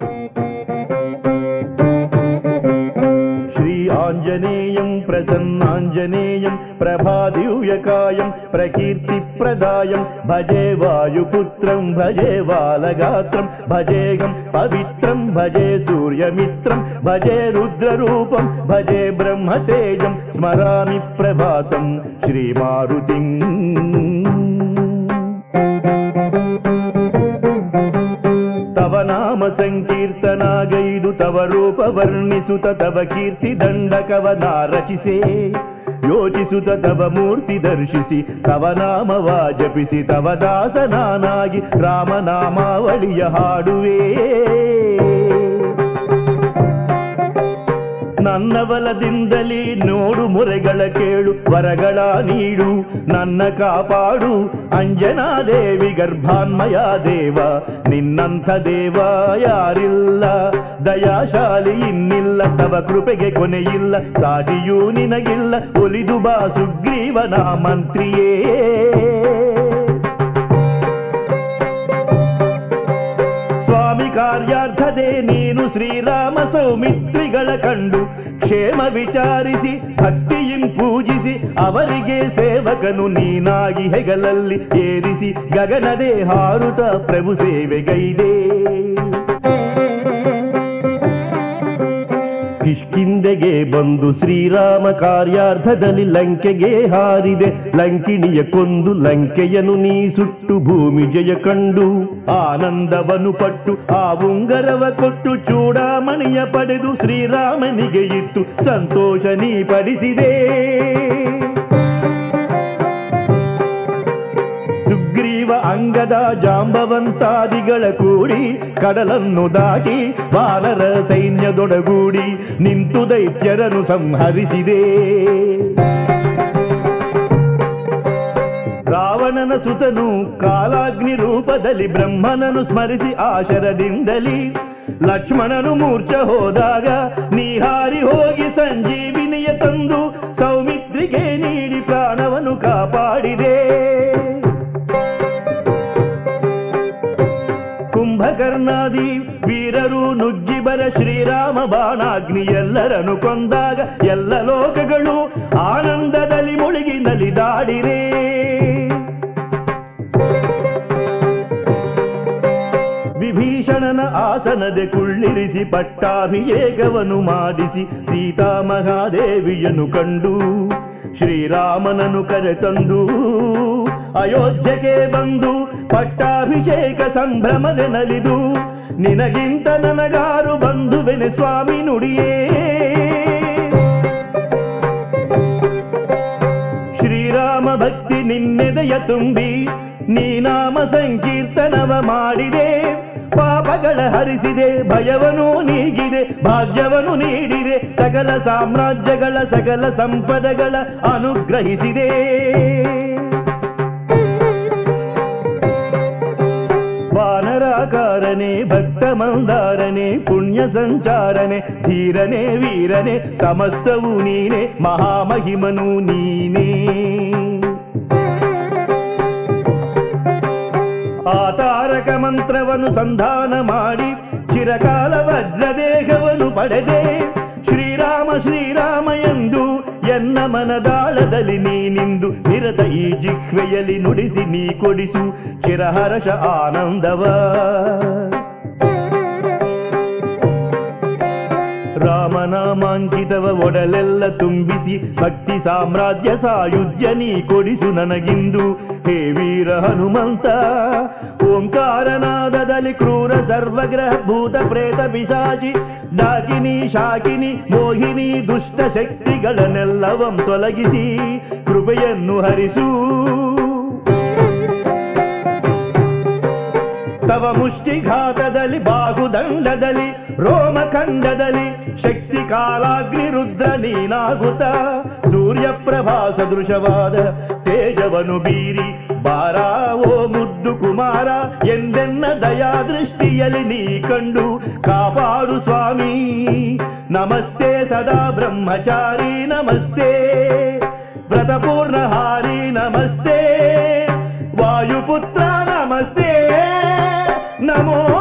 శ్రీ ఆంజనేయం ప్రసన్నాంజనేయం ప్రభాదివ్యకాయం ప్రకీర్తిప్రదాయం భజే వాయుపుత్రం భజే బాలగాత్రం భజేగం పవిత్రం భజే సూర్యమిత్రం భజే రుద్రరూపం భజే బ్రహ్మతేజం స్మరామి ప్రభాతం శ్రీమారుతిం ತವ ನಾಮ ಸಂಕೀರ್ತನಾಗೈದು ತವ ರೂಪ ವರ್ಣಿಸುತ್ತ ತವ ಕೀರ್ತಿ ದಂಡಕವನ ರಚಿಸೆ ಯೋಚಿಸುತ್ತ ತವ ಮೂರ್ತಿ ದರ್ಶಿಸಿ ತವ ನಾಮವ ಜಪಿಸಿ ತವ ದಾಸನಾನಾಗಿ ರಾಮನಾಮಾವಳಿಯ ಹಾಡುವೆ ನನ್ನ ಬಲದಿಂದಲೇ ನೋಡು ಮೊರೆಗಳ ಕೇಳು ವರಗಳ ನೀಡು ನನ್ನ ಕಾಪಾಡು ಅಂಜನಾದೇವಿ ಗರ್ಭಾನ್ಮಯ ದೇವ ನಿನ್ನಂಥ ದೇವ ಯಾರಿಲ್ಲ ದಯಾಶಾಲಿ ಇನ್ನಿಲ್ಲ ತವ ಕೃಪೆಗೆ ಕೊನೆಯಿಲ್ಲ ಸಾಟಿಯೂ ನಿನಗಿಲ್ಲ ಒಲಿದು ಬಾ ಸುಗ್ರೀವನ ಮಂತ್ರಿಯೇ ಸ್ವಾಮಿ ಕಾರ್ಯಾರ್ಥದೆ ನೀನು ಶ್ರೀರಾಮ ಸೌಮಿತ್ರಿಗಳ ಕಂಡು ಕ್ಷೇಮ ವಿಚಾರಿಸಿ ಭಕ್ತಿಯಿಂ ಪೂಜಿಸಿ ಅವರಿಗೆ ಸೇವಕನು ನೀನಾಗಿ ಹೆಗಲಲ್ಲಿ ಏರಿಸಿ ಗಗನದೇ ಹಾರುತ ಪ್ರಭು ಸೇವೆಗೈದೆ ಕಿಷ್ಕಿಂದೆಗೆ ಬಂದು ಶ್ರೀರಾಮ ಕಾರ್ಯಾರ್ಥದಲ್ಲಿ ಲಂಕೆಗೆ ಹಾರಿದೆ ಲಂಕಿಣಿಯ ಕೊಂದು ಲಂಕೆಯನು ನೀ ಸುಟ್ಟು ಭೂಮಿ ಜಯ ಕಂಡು ಆನಂದವನು ಪಟ್ಟು ಆ ಉಂಗರವ ಕೊಟ್ಟು ಚೂಡಾಮಣಿಯ ಪಡೆದು ಶ್ರೀರಾಮನಿಗೆ ಇತ್ತು ಸಂತೋಷ ನೀ ಪಡಿಸಿದೆ ಸುಗ್ರೀವ ಅಂಗದ ಜಾಂಬವಂತಾದಿಗಳ ಕೂಡಿ ಕಡಲನ್ನು ದಾಟಿ ವಾನರ ಸೈನ್ಯದೊಡಗೂಡಿ ನಿಂತು ದೈತ್ಯರನ್ನು ಸಂಹರಿಸಿದೆ ರಾವಣನ ಸುತನು ಕಾಲಾಗ್ನಿ ರೂಪದಲ್ಲಿ ಬ್ರಹ್ಮನನು ಸ್ಮರಿಸಿ ಆಶರದಿಂದಲಿ ಲಕ್ಷ್ಮಣನು ಮೂರ್ಛ ಹೋದಾಗ ನೀಹಾರಿ ಹೋಗಿ ಸಂಜೀವಿನಿಯ ತಂದು ಸೌಮಿತ್ರಿಗೆ ನೀಡಿ ಪ್ರಾಣವನ್ನು ಕಾಪಾಡಿದೆ ಕುಂಭಕರ್ಣಾದಿ ವೀರರು ನುಗ್ಗಿ ಬರ ಶ್ರೀರಾಮ ಬಾಣಾಗ್ನಿ ಎಲ್ಲರನ್ನು ಕೊಂದಾಗ ಎಲ್ಲ ಲೋಕಗಳು ಆನಂದದಲ್ಲಿ ಮುಳುಗಿ ನಲಿದಾಡಿರೆ ವಿಭೀಷಣನ ಆಸನದೆ ಕುಳ್ಳಿರಿಸಿ ಪಟ್ಟಾಭಿಷೇಕವನ್ನು ಮಾಡಿಸಿ ಸೀತಾ ಮಹಾದೇವಿಯನ್ನು ಕಂಡು ಶ್ರೀರಾಮನನ್ನು ಕರೆತಂದು ಅಯೋಧ್ಯೆಗೆ ಬಂದು ಪಟ್ಟಾಭಿಷೇಕ ಸಂಭ್ರಮದೆ ನಲಿದು ನಿನಗಿಂತ ನನಗಾರು ಬಂಧುವೆನೆ ಸ್ವಾಮಿ ನುಡಿಯೇ ಶ್ರೀರಾಮ ಭಕ್ತಿ ನಿನ್ನೆದೆಯ ತುಂಬಿ ನೀ ನಾಮ ಸಂಕೀರ್ತನವ ಮಾಡಿದೆ ಪಾಪಗಳ ಹರಿಸಿದೆ ಭಯವನು ನೀಗಿದೆ ಭಾಗ್ಯವನ್ನು ನೀಡಿದೆ ಸಕಲ ಸಾಮ್ರಾಜ್ಯಗಳ ಸಕಲ ಸಂಪದಗಳ ಅನುಗ್ರಹಿಸಿದೆ ವಾನರಾಕಾರನೆ ಭಕ್ತ ಮಂದಾರನೆ ಪುಣ್ಯ ಸಂಚಾರನೆ ಧೀರನೆ ವೀರನೆ ಸಮಸ್ತವು ನೀನೆ ಮಹಾಮಹಿಮನು ನೀನೇ ಆ ತಾರಕ ಮಂತ್ರವನ್ನು ಸಂಧಾನ ಮಾಡಿ ಚಿರಕಾಲ ವಜ್ರದೇಹವನ್ನು ಪಡೆದೆ ಶ್ರೀರಾಮ ಶ್ರೀರಾಮ ಎಂದು ಎನ್ನ ಮನದಾಳದಲ್ಲಿ ನೀನಿಂದು ನಿರತ ಈ ಜಿಹ್ವೆಯಲ್ಲಿ ನುಡಿಸಿ ನೀ ಕೊಡಿಸು ಚಿರಹರಷ ಆನಂದವ ರಾಮನಾಮಾಂಕಿತವ ಒಡಲೆಲ್ಲ ತುಂಬಿಸಿ ಭಕ್ತಿ ಸಾಮ್ರಾಜ್ಯ ಸಾಯುಜ್ಯ ನೀ ಕೊಡಿಸು ನನಗಿಂದು ಹೇ ವೀರ ಹನುಮಂತ ಓಂಕಾರನಾದದಲ್ಲಿ ಕ್ರೂರ ಸರ್ವಗ್ರಹ ಭೂತ ಪ್ರೇತ ಪಿಶಾಚಿ ಡಾಕಿನಿ ಶಾಕಿನಿ ಮೋಹಿನಿ ದುಷ್ಟ ಶಕ್ತಿಗಳನ್ನೆಲ್ಲವಂ ತೊಲಗಿಸಿ ಕೃಪೆಯನ್ನು ಹರಿಸು ತವ ಮುಷ್ಟಿಘಾತದಲ್ಲಿ ಬಾಹುದಂಡದಲ್ಲಿ ರೋಮಖಂಡದಲ್ಲಿ ಶಕ್ತಿ ಕಾಲಾಗ್ನಿ ರುದ್ರ ನೀನಾಗುತ್ತ ಸೂರ್ಯಪ್ರಭಾ ಸದೃಶವಾದ ತೇಜವನು ಬೀರಿ ಬಾರ ಓ ಮುದ್ದು ಕುಮಾರ ಎಂದೆನ್ನ ದಯಾ ದೃಷ್ಟಿಯಲ್ಲಿ ನೀ ಕಂಡು ಕಾಪಾಡು ಸ್ವಾಮಿ ನಮಸ್ತೆ ಸದಾ ಬ್ರಹ್ಮಚಾರಿ ನಮಸ್ತೆ ವ್ರತಪೂರ್ಣ ಹಾರಿ ನಮಸ್ತೆ ವಾಯುಪುತ್ರ ನಮಸ್ತೆ ನಮೋ